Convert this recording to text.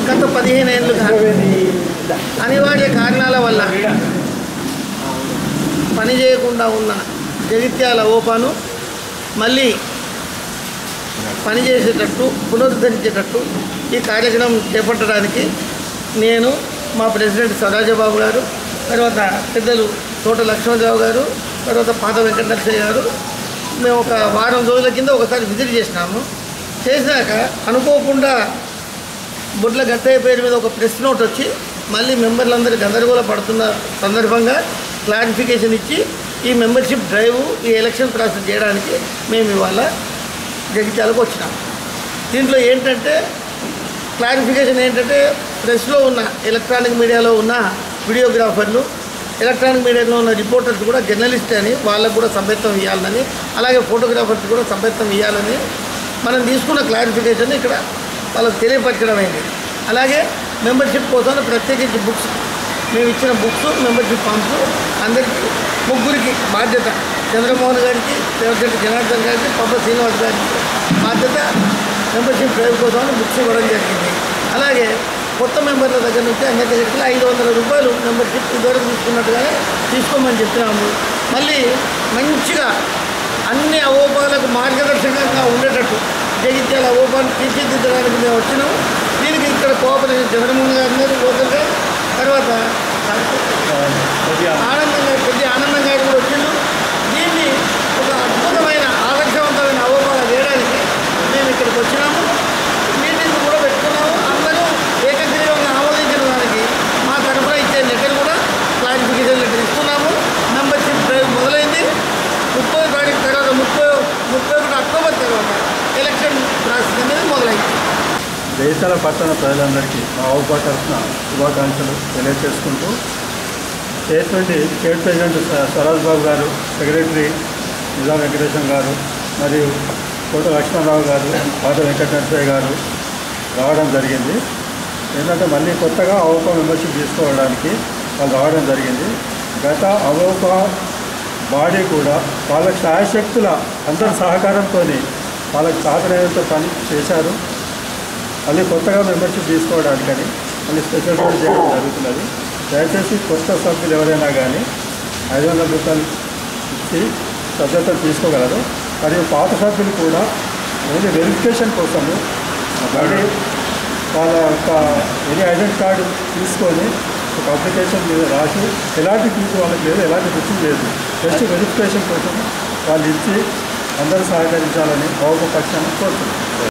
గత పదిహేను ఏళ్ళుగా అనివార్య కారణాల వల్ల పని చేయకుండా ఉన్న జగిత్యాల ఓపాను మళ్ళీ పనిచేసేటట్టు పునరుద్ధరించేటట్టు ఈ కార్యక్రమం చేపట్టడానికి నేను మా ప్రెసిడెంట్ సదాజబాబు గారు తర్వాత పెద్దలు తోట లక్ష్మణరావు గారు తర్వాత పాత వెంకటనరసయ్య గారు మేము ఒక వారం రోజుల కింద ఒకసారి విజిట్ చేసినాము చేశాక అనుకోకుండా బుడ్ల గత్తయ్య పేరు మీద ఒక ప్రెస్ నోట్ వచ్చి మళ్ళీ మెంబర్లందరూ గందరగోళ పడుతున్న సందర్భంగా క్లారిఫికేషన్ ఇచ్చి ఈ మెంబర్షిప్ డ్రైవ్ ఈ ఎలక్షన్ ప్రాసెస్ చేయడానికి మేము ఇవాళ జగిత్యాలకు వచ్చినాం దీంట్లో ఏంటంటే క్లారిఫికేషన్ ఏంటంటే ప్రెస్లో ఉన్న ఎలక్ట్రానిక్ మీడియాలో ఉన్న వీడియోగ్రాఫర్లు ఎలక్ట్రానిక్ మీడియాలో ఉన్న రిపోర్టర్స్ కూడా జర్నలిస్ట్ అని వాళ్ళకు కూడా సభ్యత్వం ఇవ్వాలని అలాగే ఫోటోగ్రాఫర్స్ కూడా సభ్యత్వం ఇవ్వాలని మనం తీసుకున్న క్లారిఫికేషన్ ఇక్కడ వాళ్ళకి తెలియపరచడం అయింది అలాగే మెంబర్షిప్ కోసం ప్రత్యేకించి బుక్స్ మేము ఇచ్చిన బుక్స్ మెంబర్షిప్ ఫామ్స్ అందరికీ ముగ్గురికి బాధ్యత చంద్రమోహన్ గారికి దేవశెట్టి జనార్దన్ గారికి పప్ప శ్రీనివాస్ గారికి బాధ్యత మెంబర్షిప్ డ్రైవ్ కోసం బుక్స్ ఇవ్వడం జరిగింది అలాగే కొత్త మెంబర్ల దగ్గర నుంచి అన్ని దగ్గరికి ఐదు వందల రూపాయలు మెంబర్షిప్ ఇదివరకు తీసుకున్నట్టుగానే తీసుకోమని చెప్తున్నాము మళ్ళీ మంచిగా అన్ని అవోపాలకు మార్గదర్శకంగా ఉండేటట్టు జగిత్యాల అవోపాన్ని తీర్చిదిద్దడానికి మేము వచ్చినాము దీనికి ఇక్కడ కోఆపరేషన్ చంద్రమోహన్ గారు ఉన్నారు లోకల్గా తర్వాత ఆనందంగా కొద్ది ఆనందం గారు కూడా వచ్చిండు దీన్ని ఒక అద్భుతమైన ఆదర్శవంతమైన అవగాహన చేయడానికి మేము ఇక్కడికి వచ్చినాము మీటింగ్ కూడా పెట్టుకున్నాము అందరూ ఏకగ్రీవంగా ఆమోదించిన దానికి మా తరఫున ఇచ్చే లెటర్ కూడా క్లారిఫికేషన్ లెటర్ ఇస్తున్నాము మెంబర్షిప్ డ్రైవ్ మొదలైంది ముప్పై తారీఖు తర్వాత ముప్పై ముప్పై ఒకటి అక్టోబర్ తర్వాత ఎలక్షన్ ప్రాసెస్ అనేది మొదలైంది దేశాల పట్టణ ప్రజలందరికీ మా ఔపా తరఫున శుభాకాంక్షలు తెలియజేసుకుంటూ స్టేట్ నుండి స్టేట్ ప్రెసిడెంట్ స- స్వరాజ్ బాబు గారు సెక్రటరీ నిజాం వెంకటేశం గారు మరియు కోట లక్ష్మణరావు గారు పాత వెంకటనరసయ్య గారు రావడం జరిగింది ఏంటంటే మళ్ళీ కొత్తగా అవోపా మెంబర్షిప్ తీసుకోవడానికి వాళ్ళు రావడం జరిగింది గత అవోపా బాడీ కూడా వాళ్ళ శాయశక్తుల అందరి సహకారంతో వాళ్ళకి సహకారంతో పని చేశారు మళ్ళీ కొత్తగా మెంబర్షిప్ తీసుకోవడానికని మళ్ళీ స్పెషల్ డ్రైవ్ చేయడం జరుగుతున్నది దయచేసి కొత్త సభ్యులు ఎవరైనా కానీ ఐదు వందల రూపాయలు ఇచ్చి సభ్యత్వం తీసుకోగలరు మరియు పాత సభ్యులు కూడా ఓన్లీ వెరిఫికేషన్ కోసము మళ్ళీ వాళ్ళ యొక్క ఎనీ ఐడెంటి కార్డు తీసుకొని ఒక అప్లికేషన్ మీద రాసి ఎలాంటి ఫీజు వాళ్ళకి లేదు ఎలాంటి రుచి లేదు జస్ట్ వెరిఫికేషన్ కోసం వాళ్ళు ఇచ్చి అందరూ సహకరించాలని పక్షాన్ని కోరుతున్నాను